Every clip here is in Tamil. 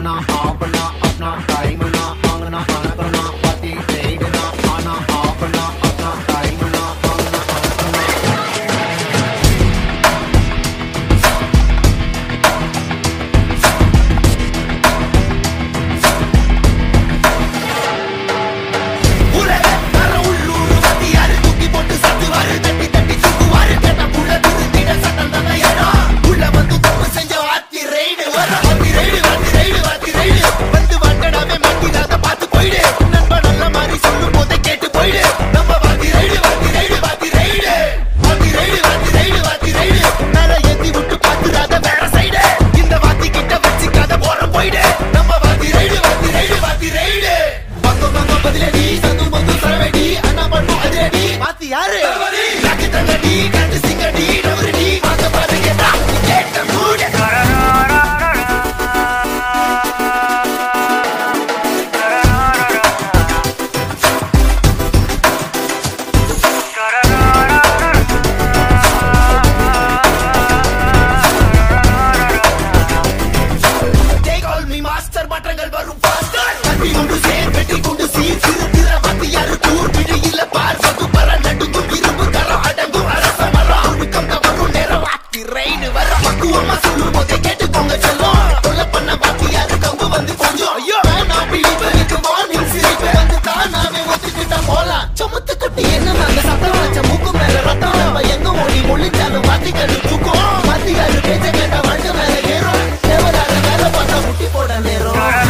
வாங்கனா ஆப்பனா அப்பனா டைம்னா வாங்கனா அனக்கனா பாத்தி ரைடுனா ஆனா ஆப்பனா அப்பனா டைம்னா வாங்கனா அனக்கனா உலக வர உள்ளூர் வாத்தியாரு தூக்கி போட்டு சத்துவாரு தட்டி தட்டி தூக்குவாரு கேட்ட புள்ள திருந்திட சட்டம் தந்த இடம் உள்ள வந்து தப்பு செஞ்ச வாத்தி ரைடு வர வாத்தி ரைடு வாத்தி ரைடு வாத்தி ரைடு வந்து வாட்டடாவே மாட்டிடாத பார்த்து போயிடு நண்பன் நல்ல மாதிரி சொல்லும் போதே கேட்டு போயிடு நம்ம வாத்தி ரைடு வாத்தி ரைடு வாத்தி ரைடு வாத்தி ரைடு வாத்தி ரைடு வாத்தி ரைடு மேல ஏத்தி விட்டு பாத்துடாத வேற சைடு இந்த வாத்தி கிட்ட வச்சுக்காத போற போயிடு நம்ம வாத்தி ரைடு வாத்தி ரைடு வாத்தி ரைடு பக்கம் பக்கம் பதிலடி சந்து பந்து சரவடி அண்ணா பண்ணும் அதிரடி வாத்தி யாரு நாக்கு தங்கடி கண்டு சிங்கடி நவரடி பார்க்க பார்த்து கேட்டா கேட்ட மூட They call me master மாற்றங்கள் வரும் faster கட்டி கொண்டு சேர் வெட்டி கொண்டு சீர் சிறு திற வாத்தியாரு கூர் பிடியில பார் வகுப்பற நடுங்கும் இரும்பு கரம் அடங்கும் அரச மரம் ஒழுக்கம் தவறும் நேரம் வாத்தி ரைடு வர பக்குவமா சொல்லும் போதே கேட்டுக்கோங்க செல்லம் கொல்ல பண்ண வாத்தியாரு கம்பு வந்து கொஞ்சம் ஐயோ நான் பிடிப்பதுக்கு வார்னிங் சிரிப்பு வந்து தானாவே ஒத்துக்கிட்ட போலாம் சமுத்து குட்டி என்ன அந்த சத்தம் வச்ச மூக்கு மேல ரத்தம் நம்ம எங்க ஓடி ஒளிச்சாலும் வாத்திக்காரு தூக்கம் வாத்தியாரு பேச்ச கேட்ட வாழ்க்கை மேல ஏறும் தேவராக வேலை பார்த்தா முட்டி போட நேரம்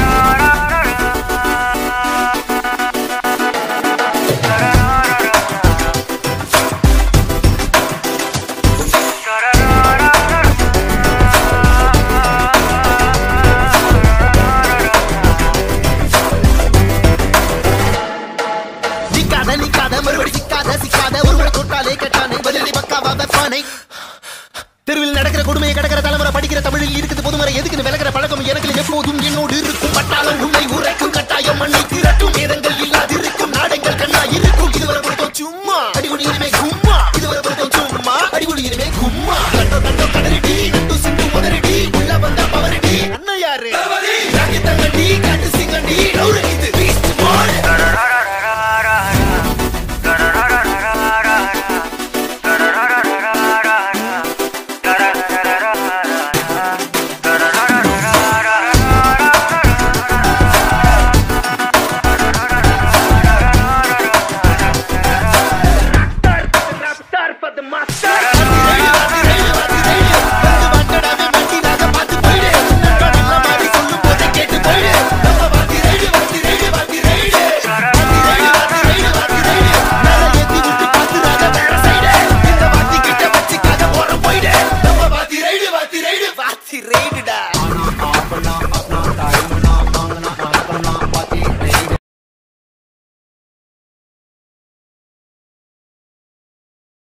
நிக்காத நிக்காத மறுபடி சிக்காத சிக்காத ஒருவரை தொட்டாலே கெட்டானே பதிலடி பக்காவா வெப்பானை தெருவில் நடக்கிற கொடுமையை கடக்கிற தலைமுறை படிக்கிற தமிழில் இருக்குது பொதுமுறை எதுக்குன்னு விலகிற பழக்கம் எனக்கு எப்போதும் என்னோடு இருக்கும் பட்டாளம் உன்னை உரைக்கும் கட்டாயம் மண்ணை திரட்டும் வேதங்கள்